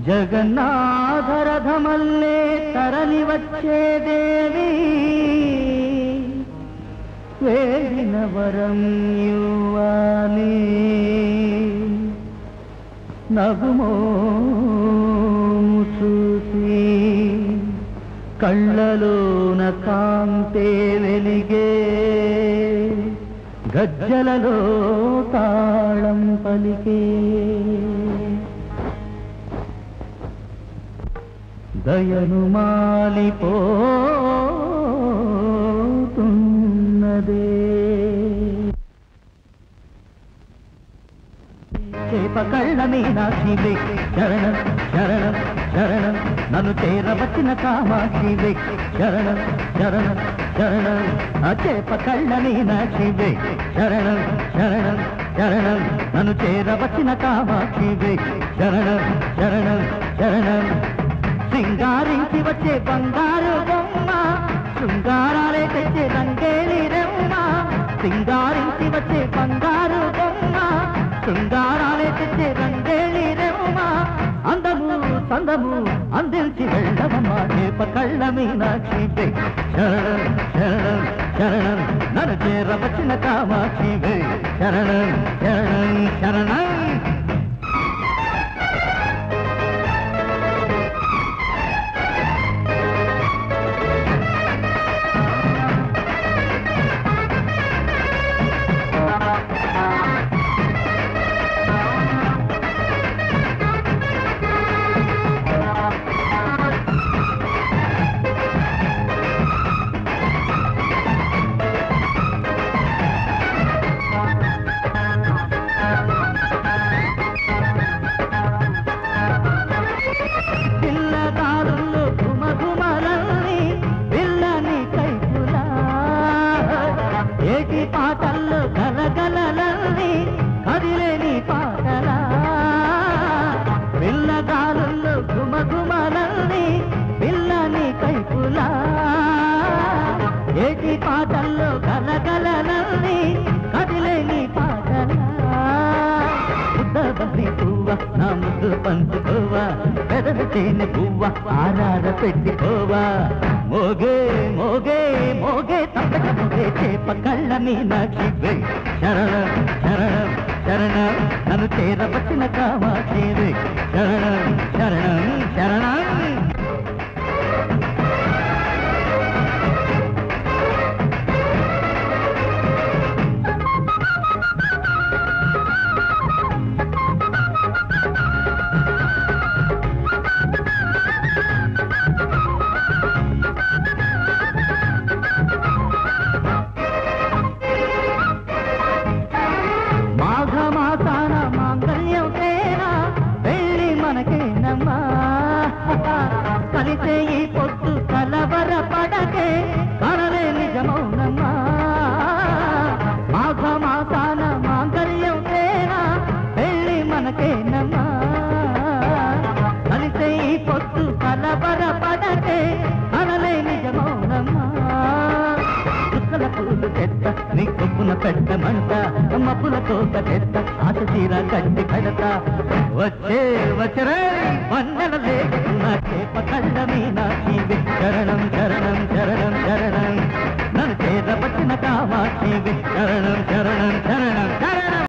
జగన్నాథరథమల్లే తరలి వచ్చేదేవి వేడిన వరం ఇవ్వాలి నగుమోము చూసి కళ్ళలోన కాంతే వెలిగే గజ్జలలో తాళం పలికే దయను మాలిపోతున్నదే చేప కళ్ళ మీనాక్షివే శరణం శరణం శరణం నన్ను చేరవచ్చిన కామాక్షివే శరణం శరణం శరణం ఆ చేప కళ్ళ మీనాక్షివే శరణం శరణం శరణం నన్ను చేరవచ్చిన కామాక్షివే శరణం శరణం శరణం సింగారించి వచ్చే బంగారు బొమ్మ శృంగారాలే తెచ్చే రంగేలి రెమ్మ సింగారించి వచ్చే బంగారు బొమ్మ శృంగారాలే తెచ్చే రంగేలి రెమ్మ అందము సందము అందించి వెళ్ళవమ్మా చేప కళ్ళ మీనాక్షి శరణం శరణం శరణం నన్ను చేరవచ్చిన కామాక్షి శరణం శరణం శరణం పిల్లదారులు ఘుమఘుమలల్ని పిల్లని కైపులా ఏటి పాటల్లో గలగలలల్ని కదిలేని పాటలా పిల్లదారులు ఘుమఘుమలల్ని పిల్లని కైపులా ఏటి పాటల్లో గలగలలల్ని కదిలేని పాటలా ముద్దబంది పువ్వ నా ముద్దు పంచుకోవా పెదవి తేనె పువ్వ ఆరాధ పెట్టుకోవా మోగే మోగే మోగే తప్పక మోగే చేప కళ్ళ మీనాక్షి వే. శరణం శరణం శరణం నన్ను చేరవచ్చిన కామాక్షి వే. శరణం శరణం శరణం మాఘమాసాన మాంగళ్యం తేనా పెళ్ళి మనకేనమ్మా కలిసే ఈ పొద్దు కలవర పడకే కలలే నిజమౌనమ్మా మాఘమాసాన మాంగళ్యం తేనా పెళ్ళి మనకేనమ్మా కలిసే ఈ పొద్దు కలవర పడకే కలలే నిజమౌనమ్మా చుక్కల పూలు చెత్త నీ కొప్పున పెట్టమంట మప్పుల కోత చెత్త ఆశ తీర కట్టి పెడతా వచ్చే వచ్చరే వందల లేకున్న చేప కళ్ళ మీనాక్షి శరణం శరణం శరణం శరణం నన్ను చేత పట్టిన కామాక్షి శరణం శరణం శరణం శరణం